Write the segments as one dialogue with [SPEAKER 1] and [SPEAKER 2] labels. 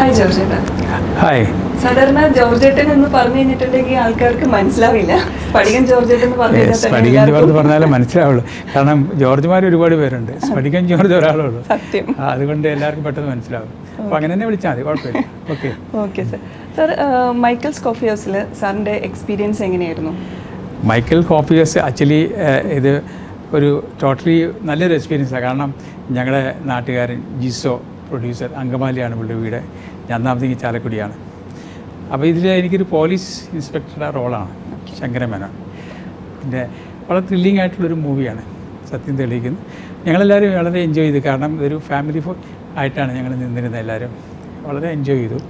[SPEAKER 1] Hi ജോർജേട്ട
[SPEAKER 2] hi
[SPEAKER 1] സാധാരണ ജോർജേട്ടൻ എന്ന് പറഞ്ഞു കഴിഞ്ഞിട്ടുണ്ടെങ്കിൽ ആൾക്കാർക്ക് മനസ്സിലാവില്ല സ്ഫടികൻ ജോർജേട്ടൻ എന്ന് പറഞ്ഞു കഴിഞ്ഞാൽ തന്നെ
[SPEAKER 2] സ്ഫടികൻ ജോർജ്
[SPEAKER 1] എല്ലാവർക്കും
[SPEAKER 2] പറഞ്ഞാലേ മനസ്സിലാവുള്ളൂ കാരണം ജോർജ്മാർ ഒരുപാട് പേരുണ്ട് സ്ഫടികൻ ജോർജ് ഒരാളേ ഉള്ളൂ
[SPEAKER 1] സത്യം
[SPEAKER 2] ആ, അതുകൊണ്ട് എല്ലാവർക്കും പെട്ടെന്ന് മനസ്സിലാവും അപ്പോൾ അങ്ങനെ തന്നെ വിളിച്ചാൽ മതി കുഴപ്പമില്ല okay
[SPEAKER 1] okay sir sir Michael's Coffee ഹൗസിൽ സാറിൻ്റെ എക്സ്പീരിയൻസ് എങ്ങനെയായിരുന്നു
[SPEAKER 2] മൈക്കൽ കോപ്പിയസ് ആക്ച്വലി ഇത് ഒരു ടോട്ടലി നല്ലൊരു എക്സ്പീരിയൻസാണ് കാരണം ഞങ്ങളുടെ നാട്ടുകാരൻ ജിസോ പ്രൊഡ്യൂസർ അങ്കമാലിയാണ് പുള്ളിയുടെ വീട് ഞാൻ താമസിക്കുന്ന ചാലക്കുടിയാണ് അപ്പോൾ ഇതിൽ എനിക്കൊരു പോലീസ് ഇൻസ്പെക്ടറുടെ റോളാണ് ശങ്കരമേനോൻ പിന്നെ വളരെ ത്രില്ലിംഗ് ആയിട്ടുള്ളൊരു മൂവിയാണ് സത്യം തെളിയിക്കുന്നത് ഞങ്ങളെല്ലാവരും വളരെ എൻജോയ് ചെയ്തു കാരണം ഇതൊരു ഫാമിലി ഫോ ആയിട്ടാണ് ഞങ്ങൾ നിന്നിരുന്നത് എല്ലാവരും വളരെ എൻജോയ് ചെയ്തു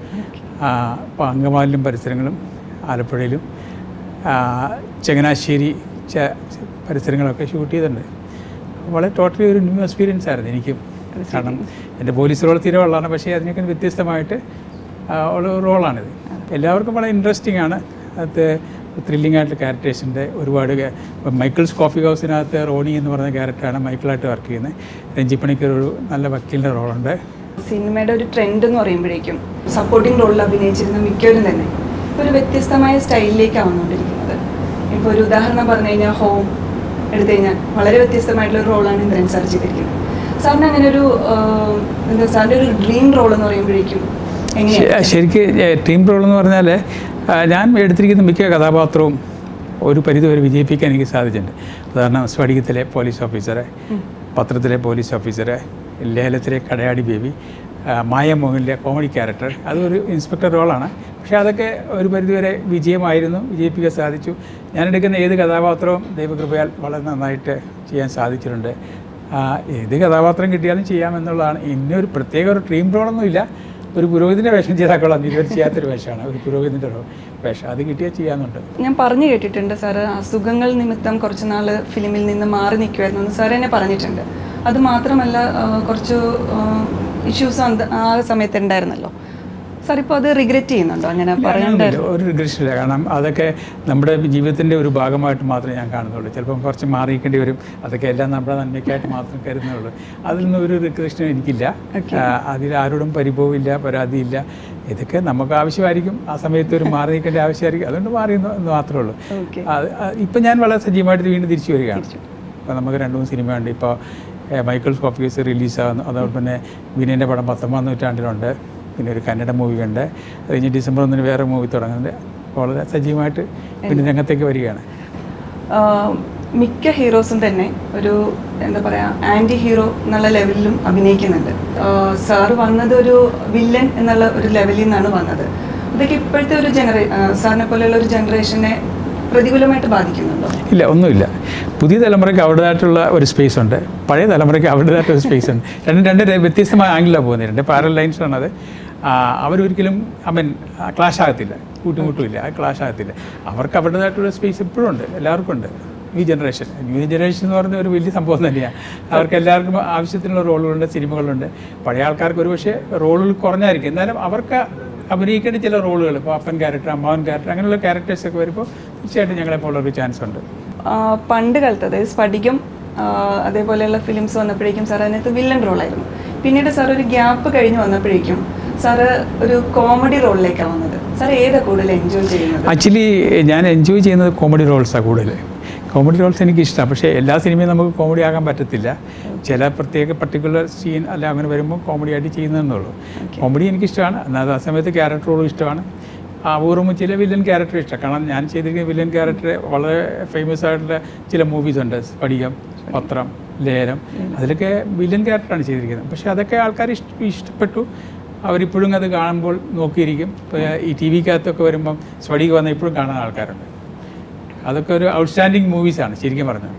[SPEAKER 2] അപ്പോൾ അങ്കമാലിലും പരിസരങ്ങളും ആലപ്പുഴയിലും ആ, ചങ്ങനാശ്ശേരി ച- പരിസരങ്ങളൊക്കെ ഷൂട്ട് ചെയ്തിട്ടുണ്ട് വളരെ ടോട്ടലി ഒരു ന്യൂ എക്സ്പീരിയൻസ് ആയിരുന്നു എനിക്കും കാരണം എൻ്റെ പോലീസ് റോൾ തീരെ ഉള്ളതാണ് പക്ഷേ അതിനൊക്കെ വ്യത്യസ്തമായിട്ട് ആ, ഉള്ള റോളാണിത് എല്ലാവർക്കും വളരെ ഇൻട്രസ്റ്റിംഗ് ആണ് അത് ത്രില്ലിംഗ് ആയിട്ടുള്ള ക്യാരക്ടേഴ്സിൻ്റെ ഒരുപാട് ക്യാ- ഇപ്പം മൈക്കിൾസ് കോഫി ഹൗസിനകത്ത് റോണി എന്ന് പറയുന്ന ക്യാരക്ടറാണ് മൈക്കിളായിട്ട് വർക്ക് ചെയ്യുന്നത് രഞ്ജിപ്പണിക്കർ ഒരു നല്ല വക്കീലിൻ്റെ റോളുണ്ട്
[SPEAKER 1] സിനിമയുടെ ഒരു ട്രെൻഡ് എന്ന് പറയുമ്പോഴേക്കും സപ്പോർട്ടിംഗ് റോളിൽ അഭിനയിച്ചിരുന്ന മിക്കവരും തന്നെ ഇപ്പൊ ഒരു വ്യത്യസ്തമായ സ്റ്റൈലിലേക്കാണ് വന്നുകൊണ്ടിരിക്കുന്നത് ഇപ്പോൾ ഒരു ഉദാഹരണം പറഞ്ഞു കഴിഞ്ഞാൽ ഹോം എടുത്തു കഴിഞ്ഞാൽ വളരെ വ്യത്യസ്തമായിട്ടുള്ള ഒരു റോളാണ് ഇന്ദ്രൻ സാർ ചെയ്തിരിക്കുന്നത് സാറിന് അങ്ങനെ ഒരു ആഹ്, എന്താ സാറിൻ്റെ ഒരു ഡ്രീം റോൾ എന്ന് പറയുമ്പോഴേക്കും എങ്ങനെയാണ്
[SPEAKER 2] ശ- ശരിക്ക് ടീം റോൾ എന്ന് പറഞ്ഞാൽ ആ, ഞാൻ എടുത്തിരിക്കുന്ന മിക്ക കഥാപാത്രവും ഒരു പരിധിവരെ വിജയിപ്പിക്കാൻ എനിക്ക് സാധിച്ചിട്ടുണ്ട് ഉദാഹരണം സ്ഫടികത്തിലെ പോലീസ് ഓഫീസറെ പത്രത്തിലെ പോലീസ് ഓഫീസറെ ലേലത്തിലെ കടയാടി ബേബി ആ, മായ മോഹനിലെ കോമഡി ക്യാരക്ടർ അതൊരു ഇൻസ്പെക്ടർ റോളാണ് പക്ഷേ അതൊക്കെ ഒരു പരിധിവരെ വിജയമായിരുന്നു വിജയിപ്പിക്കാൻ സാധിച്ചു ഞാൻ എടുക്കുന്ന ഏത് കഥാപാത്രവും ദൈവകൃപയാൽ വളരെ നന്നായിട്ട് ചെയ്യാൻ സാധിച്ചിട്ടുണ്ട് ആ, ഏത് കഥാപാത്രം കിട്ടിയാലും ചെയ്യാമെന്നുള്ളതാണ് ഇന്നൊരു പ്രത്യേക ഒരു ഡ്രീം റോളൊന്നുമില്ല ഒരു പുരോഹിതൻ്റെ വേഷം ചെയ്താൽ കൊള്ളാം ഇതുവരെ ചെയ്യാത്തൊരു വേഷമാണ് ഒരു പുരോഹിതൻ്റെ റോ- വേഷം അത് കിട്ടിയാൽ ചെയ്യാമെന്നുണ്ട്
[SPEAKER 1] ഞാൻ പറഞ്ഞു കേട്ടിട്ടുണ്ട് സാറ് അസുഖങ്ങൾ നിമിത്തം കുറച്ച് നാൾ ഫിലിമിൽ നിന്ന് മാറി നിൽക്കുമായിരുന്നു എന്ന് സാർ എന്നെ പറഞ്ഞിട്ടുണ്ട് അത് മാത്രമല്ല ആ, കുറച്ച് ഇഷ്യൂസ് ആ സമയത്ത് ഉണ്ടായിരുന്നല്ലോ സാർ ഇപ്പോൾ അത് റിഗ്രറ്റ് ചെയ്യുന്നുണ്ടോ അങ്ങനെ പറയണ്ട
[SPEAKER 2] അങ്ങനെയൊന്നുമില്ല. ഒരു റിഗ്രഷൻ ഇല്ല കാരണം അതൊക്കെ നമ്മുടെ ജീവിതത്തിൻ്റെ ഒരു ഭാഗമായിട്ട് മാത്രമേ ഞാൻ കാണുന്നുള്ളൂ ചിലപ്പം കുറച്ച് മാറിയിക്കേണ്ടി വരും അതൊക്കെ എല്ലാം നമ്മുടെ നന്മയ്ക്കായിട്ട് മാത്രം കരുതുന്നുള്ളൂ അതിൽ നിന്ന് ഒരു റിഗ്രഷനും എനിക്കില്ല ആ, അതിൽ ആരോടും പരിഭവമില്ല പരാതിയില്ല ഇതൊക്കെ നമുക്ക് ആവശ്യമായിരിക്കും ആ സമയത്ത് ഒരു മാറി നിൽക്കേണ്ട ആവശ്യമായിരിക്കും അതുകൊണ്ട് മാറി എന്ന് എന്ന് മാത്രമേ ഉള്ളൂ
[SPEAKER 1] ഓക്കെ
[SPEAKER 2] അത് ഇപ്പം ഞാൻ വളരെ സജീവമായിട്ട് വീണ്ടും തിരിച്ചു വരികയാണ് ഇപ്പോൾ നമുക്ക് രണ്ട് മൂന്ന് സിനിമയുണ്ട് ഇപ്പോൾ മൈക്കിൾ സ്കോഫീസ് റിലീസാകുന്നു അതോടൊപ്പം തന്നെ വിനയൻ്റെ പടം പത്തൊമ്പതാം നൂറ്റാണ്ടിലുണ്ട് പിന്നെ ഒരു കന്നഡ മൂവി ഉണ്ട് അത് കഴിഞ്ഞ് ഡിസംബർ ഒന്നിന് വേറെ മൂവി തുടങ്ങുന്നുണ്ട് അപ്പോൾ വളരെ സജീവമായിട്ട് പിന്നെ രംഗത്തേക്ക് വരികയാണ്
[SPEAKER 1] ആഹ് മിക്ക ഹീറോസും തന്നെ ഒരു എന്താ പറയുക ആൻറ്റി ഹീറോ എന്നുള്ള ലെവലിലും അഭിനയിക്കുന്നുണ്ട് സാർ വന്നത് ഒരു വില്ലൻ എന്നുള്ള ഒരു ലെവലിൽ നിന്നാണ് വന്നത് അതൊക്കെ ഇപ്പോഴത്തെ ഒരു ജനറേ സാറിനെ പോലെയുള്ള ഒരു ജനറേഷനെ പ്രതികൂലമായിട്ട് ബാധിക്കുന്നുണ്ടോ
[SPEAKER 2] ഇല്ല ഒന്നുമില്ല പുതിയ തലമുറയ്ക്ക് അവരുടേതായിട്ടുള്ള ഒരു സ്പേസ് ഉണ്ട് പഴയ തലമുറയ്ക്ക് അവരുടേതായിട്ടുള്ള ഒരു സ്പേസ് ഉണ്ട് രണ്ടും രണ്ട് ര- വ്യത്യസ്തമായ ആംഗിലാണ് പോകുന്നത് രണ്ട് പാരൽ ലൈൻസ് ആണത് ആ, അവരൊരിക്കലും ഐ മീൻ ക്ലാഷ് ആകത്തില്ല കൂട്ടുമുട്ടും ഇല്ല ആ ക്ലാഷ് ആകത്തില്ല അവർക്ക് അവരുടേതായിട്ടുള്ള സ്പേസ് ഇപ്പോഴും ഉണ്ട് എല്ലാവർക്കും ഉണ്ട് ന്യൂ ജനറേഷൻ ന്യൂ ജനറേഷൻ എന്ന് പറയുന്ന ഒരു വലിയ സംഭവം തന്നെയാണ് അവർക്ക് എല്ലാവർക്കും ആവശ്യത്തിനുള്ള റോളുകളുണ്ട് സിനിമകളുണ്ട് പഴയ ആൾക്കാർക്ക് ഒരുപക്ഷെ റോളുകൾ കുറഞ്ഞായിരിക്കും എന്നാലും അവർക്ക് അഭിനയിക്കേണ്ട ചില റോളുകൾ ഇപ്പോൾ അപ്പൻ ക്യാരക്ടർ അമ്മാവൻ ക്യാരക്ടർ അങ്ങനെയുള്ള ക്യാരക്ടേഴ്സ് ഒക്കെ വരുമ്പോൾ തീർച്ചയായിട്ടും ഞങ്ങളെപ്പോലുള്ള ഒരു ചാൻസ് ഉണ്ട്
[SPEAKER 1] ആഹ് പണ്ട് കാലത്ത് അതായത് സ്ഫടികം ആഹ് അതേപോലെയുള്ള ഫിലിംസ് വന്നപ്പോഴേക്കും സാർ അതിനകത്ത് വില്ലൻ റോളായിരുന്നു പിന്നീട് സാർ ഒരു ഗ്യാപ്പ് കഴിഞ്ഞ് വന്നപ്പോഴേക്കും സാറ് ഒരു കോമഡി റോളിലേക്കാണ് വന്നത് സാർ ഏതാ കൂടുതൽ എൻജോയ് ചെയ്യുന്നത്
[SPEAKER 2] ആക്ച്വലി ഞാൻ എൻജോയ് ചെയ്യുന്നത് കോമഡി റോൾസാണ് കൂടുതൽ കോമഡി റോൾസ് എനിക്ക് ഇഷ്ടമാണ് പക്ഷേ എല്ലാ സിനിമയും നമുക്ക് കോമഡി ആകാൻ പറ്റത്തില്ല ചില പ്രത്യേക പർട്ടിക്കുലർ സീൻ അല്ല അങ്ങനെ വരുമ്പോൾ കോമഡി ആയിട്ട് ചെയ്യുന്നതെന്നുള്ളൂ കോമഡി എനിക്കിഷ്ടമാണ് എന്നാൽ ആ സമയത്ത് ക്യാരക്ടറുകളും ഇഷ്ടമാണ് അപൂർവം ചില വില്ലൻ ക്യാരക്ടർ ഇഷ്ടമാണ് കാരണം ഞാൻ ചെയ്തിരിക്കുന്ന വില്ലൻ ക്യാരക്ടർ വളരെ ഫേമസ് ആയിട്ടുള്ള ചില മൂവീസ് ഉണ്ട് സ്പടികം പത്രം ലേലം അതിലൊക്കെ വില്ലൻ ക്യാരക്ടറാണ് ചെയ്തിരിക്കുന്നത് പക്ഷേ അതൊക്കെ ആൾക്കാർ ഇഷ്ട ഇഷ്ടപ്പെട്ടു അവരിപ്പോഴും അത് കാണുമ്പോൾ നോക്കിയിരിക്കും ഇപ്പോൾ ഈ ടി വിക്കകത്തൊക്കെ വരുമ്പം സ്പടിക വന്ന ഇപ്പോഴും കാണുന്ന ആൾക്കാരുണ്ട് അതൊക്കെ ഒരു ഔട്ട്സ്റ്റാൻഡിങ് മൂവീസാണ് ശരിക്കും പറഞ്ഞത്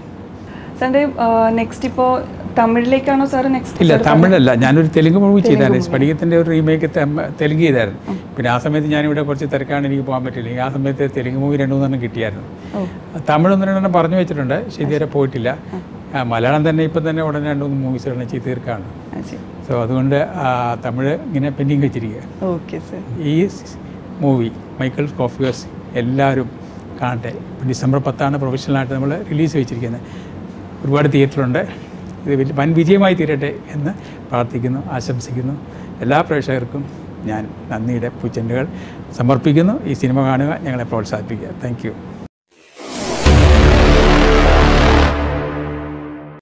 [SPEAKER 1] സാറിൻ്റെ നെക്സ്റ്റ് ഇപ്പോൾ തമിഴിലേക്കാണോ സാർ നെക്സ്റ്റ്
[SPEAKER 2] ഇല്ല തമിഴല്ല ഞാനൊരു തെലുങ്ക് മൂവി ചെയ്തായിരുന്നു സ്പടികത്തിൻ്റെ ഒരു റീമേക്ക് തെലുങ്ക് ചെയ്തായിരുന്നു പിന്നെ ആ സമയത്ത് ഞാനിവിടെ കുറച്ച് തിരക്കാണ് എനിക്ക് പോകാൻ പറ്റില്ല ആ സമയത്ത് തെലുങ്ക് മൂവി രണ്ടു മൂന്നെണ്ണം കിട്ടിയായിരുന്നു
[SPEAKER 1] ഓ
[SPEAKER 2] തമിഴ് ഒന്ന് രണ്ടെണ്ണം പറഞ്ഞു വെച്ചിട്ടുണ്ട് പക്ഷേ ഇതുവരെ പോയിട്ടില്ല ആ, മലയാളം തന്നെ ഇപ്പം തന്നെ ഉടനെ രണ്ട് മൂന്ന് മൂവീസ് ഉടനെ ചെയ്ത് തീർക്കാണ്
[SPEAKER 1] അത് ശരി
[SPEAKER 2] സോ അതുകൊണ്ട് ആ, തമിഴ് ഇങ്ങനെ പെൻഡിങ് വെച്ചിരിക്കുക
[SPEAKER 1] ഓക്കെ സാർ
[SPEAKER 2] ഈ മൂവി മൈക്കിൾ കോഫിയേഴ്സ് എല്ലാവരും കാണട്ടെ ഡിസംബർ പത്താണ് പ്രൊഫഷണലായിട്ട് നമ്മൾ റിലീസ് വെച്ചിരിക്കുന്നത് ഒരുപാട് തിയേറ്ററുണ്ട് ഇത് വലിയ വൻ വിജയമായി തീരട്ടെ എന്ന് പ്രാർത്ഥിക്കുന്നു ആശംസിക്കുന്നു എല്ലാ പ്രേക്ഷകർക്കും ഞാൻ നന്ദിയുടെ പൂച്ചെണ്ടുകൾ സമർപ്പിക്കുന്നു ഈ സിനിമ കാണുക ഞങ്ങളെ പ്രോത്സാഹിപ്പിക്കുക താങ്ക് യു